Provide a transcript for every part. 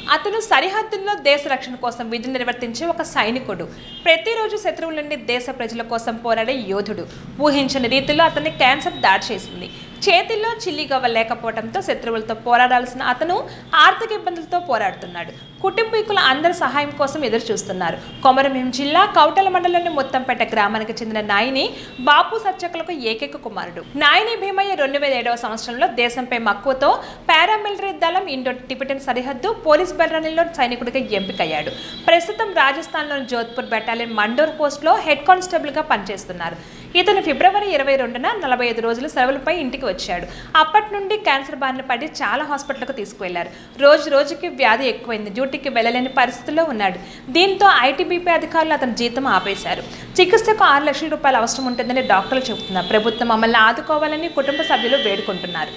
అతను సరిహద్దుల్లో దేశ రక్షణ కోసం విధులు నిర్వర్తించే ఒక సైనికుడు ప్రతిరోజు శత్రువుల నుండి దేశ ప్రజల కోసం పోరాడే యోధుడు ఊహించని రీతిలో అతన్ని క్యాన్సర్ దాడి చేసింది చేతిలో చిల్లిగవ్వ లేకపోవడంతో శత్రువులతో పోరాడాల్సిన అతను ఆర్థిక ఇబ్బందులతో పోరాడుతున్నాడు కుటుంబీకుల అందరి సహాయం కోసం ఎదురు చూస్తున్నారు కొమరభీం జిల్లా కౌటల మండలంలోని మొత్తంపేట గ్రామానికి చెందిన నాయిని బాపు సత్యకులకు ఏకైక కుమారుడు నాయని భీమయ్య రెండు వేల ఏడవ సంవత్సరంలో దేశంపై మక్కువతో పారామిలిటరీ దళం ఇండో టిబెటన్ సరిహద్దు పోలీస్ బెటాలియన్లో సైనికుడిగా ఎంపికయ్యాడు ప్రస్తుతం రాజస్థాన్లోని జోధ్పూర్ బెటాలియన్ మండోర్ పోస్ట్లో హెడ్ కానిస్టేబుల్గా పనిచేస్తున్నారు ఇతను ఫిబ్రవరి ఇరవై రెండున నలభై ఐదు రోజుల సెలవులపై ఇంటికి వచ్చాడు అప్పటి నుండి క్యాన్సర్ బారిన పడి చాలా హాస్పిటల్కు తీసుకువెళ్లారు రోజు రోజుకి వ్యాధి ఎక్కువైంది డ్యూటీకి వెళ్ళలేని పరిస్థితిలో ఉన్నాడు దీంతో ఐటీబీపీ అధికారులు అతని జీతం ఆపేశారు చికిత్సకు ఆరు లక్షల రూపాయలు అవసరం ఉంటుందని డాక్టర్లు చెబుతున్నారు ప్రభుత్వం మమ్మల్ని ఆదుకోవాలని కుటుంబ సభ్యులు వేడుకుంటున్నారు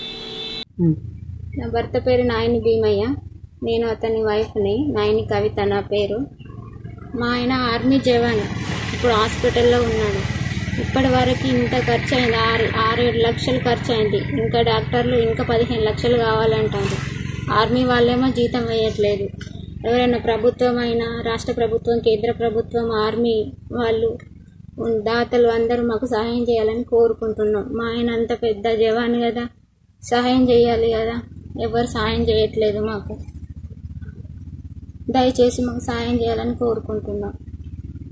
నా భర్త పేరు నాయని భీమయ్య నేను అతని వైఫ్ని నాయని కవిత నా పేరు మా ఆయన ఆర్మీ జవాన్ ఇప్పుడు హాస్పిటల్లో ఉన్నాడు ఇప్పటి వరకు ఇంత ఖర్చు అయింది ఆరు ఆరేడు లక్షలు ఖర్చు అయింది ఇంకా డాక్టర్లు ఇంకా పదిహేను లక్షలు కావాలంటారు ఆర్మీ వాళ్ళేమో జీతం వేయట్లేదు ఎవరైనా ప్రభుత్వం అయినా రాష్ట్ర ప్రభుత్వం కేంద్ర ప్రభుత్వం ఆర్మీ వాళ్ళు ఉన్- దాతలు అందరూ మాకు సహాయం చేయాలని కోరుకుంటున్నాం మా ఆయన అంత పెద్ద జవాన్ కదా సహాయం చేయాలి కదా ఎవరు సహాయం చేయట్లేదు మాకు దయచేసి మాకు సహాయం చేయాలని కోరుకుంటున్నాం